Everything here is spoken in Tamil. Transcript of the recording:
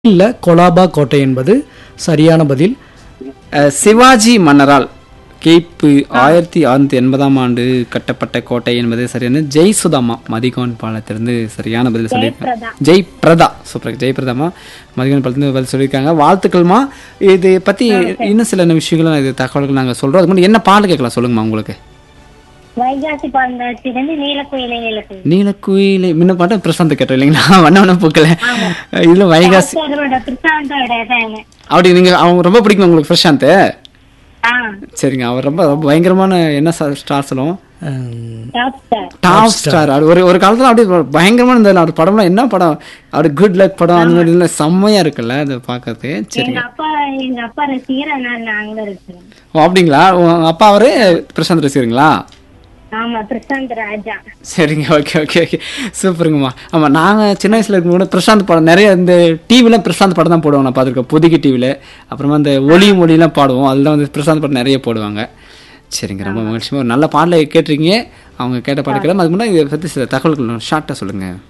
இல்ல கொலாபா கோட்டை என்பது சரியான பதில் அஹ், சிவாஜி மன்னரால் கிபி ஆயிரத்தி அறுநூத்தி எண்பதாம் ஆண்டு கட்டப்பட்ட கோட்டை என்பது சரியான ஜெய் சுதாமா மதிகோன் பாலத்திலிருந்து சரியான பதில் சொல்லியிருக்காங்க ஜெய் பிரதா சூப்பர் ஜெய் பிரதாமா மதிகோன் பாலத்திலிருந்து பதில் சொல்லியிருக்காங்க வாழ்த்துக்கள்மா இது பத்தி இன்னும் சில விஷயங்களும் இது தகவல்கள் நாங்க சொல்றோம் அதுக்கு முன்னாடி என்ன பாடல் கேட்கலாம் சொல்லுங்கம்மா உங்களுக்கு வைகாசி பாண்டாட்டிலிருந்து நீலக்குயிலை நீலக்குயில் நீலக்குயிலே முன்ன பாட்டு பிரசாந்த் கேட்டோம் இல்லைங்களா வண்ண வண்ண பூக்கல இதுல வைகாசி அவரோட பிரசாந்தோட இதாங்க அப்படி நீங்க அவங்க ரொம்ப பிடிக்கும் உங்களுக்கு பிரசாந்த் ஆ சரிங்க அவர் ரொம்ப ரொம்ப பயங்கரமான என்ன ஸ்டார் சொல்லுவோம் அஹ், டாப் ஸ்டார் டாப் ஸ்டார் அது ஒரு ஒரு காலத்துல அப்படியே பயங்கரமான இந்த அவர் படம்லாம் என்ன படம் அவர் குட் லக் படம் அந்த மாதிரி எல்லாம் செம்மையா இருக்குல்ல அது பார்க்கறதுக்கு எங்க சரிங்க அப்பா எங்க அப்பா ரசிகர் அதனால நாங்க இருக்கிறோம் ஓ அப்படிங்களா உங்க அப்பா அவரு பிரசாந்த் ரசிகருங்களா ஆமா பிரசாந்த் ராஜா சரிங்க ஓகே ஓகே ஓகே சூப்பருங்கம்மா ஆமா நாங்க சின்ன வயசுல இருக்கும்போது பிரசாந்த் படம் நிறைய இந்த டிவில பிரசாந்த் படம் தான் போடுவாங்க நான் பார்த்துருக்கேன் புதுகி டிவில அப்புறமா இந்த ஒளியும் ஒளியெல்லாம் பாடுவோம் அதில் வந்து பிரசாந்த் படம் நிறைய போடுவாங்க சரிங்க ரொம்ப மகிழ்ச்சியாக ஒரு நல்ல பாடலை கேட்டிருக்கீங்க அவங்க கேட்ட பாடல் அதுக்கு முன்னாடி இதை பற்றி சில தகவல்கள் ஷார்ட்டாக சொல்லுங்க